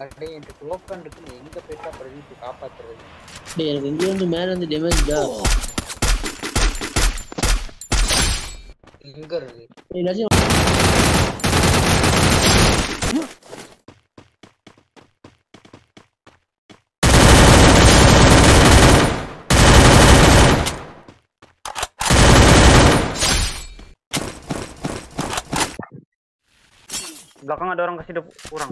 அடே என்கிட்ட டோக்கன் இருக்கு நீ எங்க போயிட்டா பிரதீப் காப்பாத்துறது டேய் எனக்கு இங்க இருந்து மேல இருந்து டேமேஜ்டா எங்க இருக்கு டேய் லட்சம் Belakang ada orang kasih kurang.